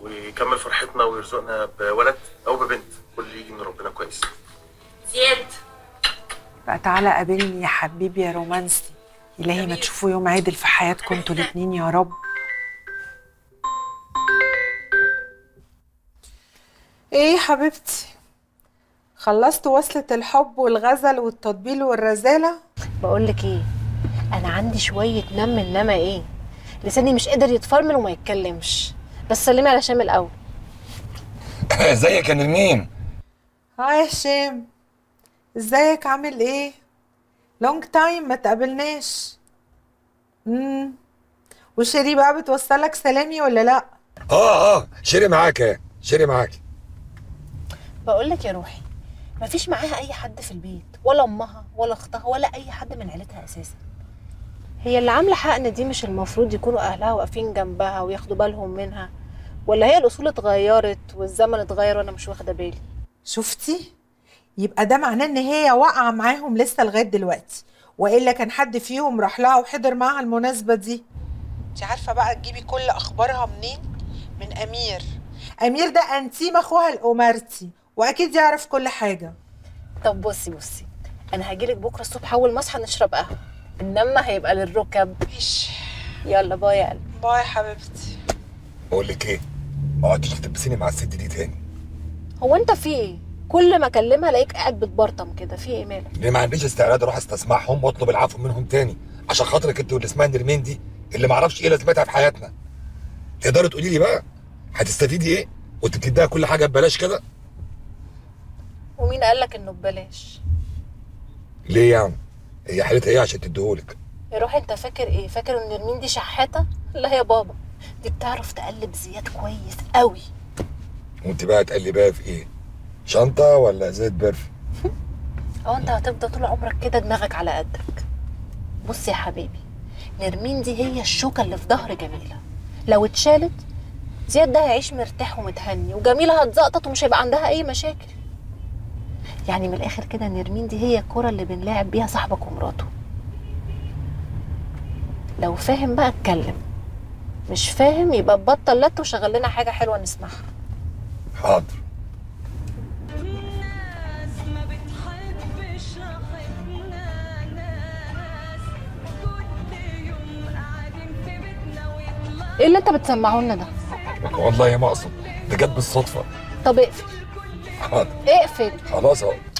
ويكمل فرحتنا ويرزقنا بولد او ببنت كل اللي يجي من ربنا كويس زياد بقى تعالى قابلني يا حبيبي يا رومانسي إلهي ما تشوفوا يوم عادل في حياتكم انتوا الاتنين يا رب ايه يا حبيبتي خلصت وصلة الحب والغزل والتطبيل والرزالة بقول لك ايه انا عندي شويه نم انما ايه لساني مش قادر يتفرمل وما يتكلمش بس سلمي على هشام الاول ازيك يا نرمين هاي يا هشام ازيك عامل ايه لونج تايم ما تقابلناش امم وشيري بقى بتوصلك سلامي ولا لا اه اه شيري معاك ايه شيري معاك بقول لك يا روحي مفيش معاها اي حد في البيت ولا امها ولا اختها ولا اي حد من عيلتها اساسا هي اللي عامله حقن دي مش المفروض يكونوا اهلها واقفين جنبها وياخدوا بالهم منها ولا هي الاصول اتغيرت والزمن اتغير وانا مش واخده بالي شفتي يبقى ده معناه ان هي واقعه معاهم لسه لغايه دلوقتي والا كان حد فيهم راح لها وحضر معاها المناسبه دي انت عارفه بقى تجيبي كل اخبارها منين من امير امير ده انتيم اخوها الامارتي واكيد يعرف كل حاجه طب بصي بصي انا هجيلك بكره الصبح اول ما اصحى نشرب قهوه انما هيبقى للركب ماشي يلا باي يا قلبي باي حبيبتي بقول لك ايه ما اقعديش تلبسيني مع الست دي تاني هو انت في ايه كل ما اكلمها الاقيك قاعد بتبرطم كده في ايه مالك ليه ما عنديش استعداد اروح استسمعهم واطلب العفو منهم تاني عشان خاطرك انت واللي اسمها نرمين دي اللي ما اعرفش ايه لازمتها في حياتنا تقدري تقولي لي بقى هتستفيدي ايه وانت بتديها كل حاجه ببلاش كده ومين قالك انه ببلاش ليه يعني هي حالتها ايه عشان تديهولك يا روحي انت فاكر ايه فاكر ان نرمين دي شحاته لا يا بابا دي بتعرف تقلب زياد كويس قوي وانت بقى تقلبيها في ايه شنطه ولا زيت برف اه انت هتفضل طول عمرك كده دماغك على قدك بص يا حبيبي نرمين دي هي الشوكه اللي في ظهر جميله لو اتشالت زياد ده هيعيش مرتاح ومتهني وجميله هتزقطط ومش هيبقى عندها اي مشاكل يعني من الاخر كده نرمين دي هي الكره اللي بنلاعب بيها صاحبك ومراته لو فاهم بقى اتكلم مش فاهم يبقى بطل لت وشغل لنا حاجه حلوه نسمعها حاضر ناس ما بتحبش راحتنا ناس كل يوم قاعدين في بيتنا ويطلع ايه اللي انت بتسمعه لنا ده والله ما اقصد ده جت بالصدفه طب اقفل حاضر اقفل خلاص اهو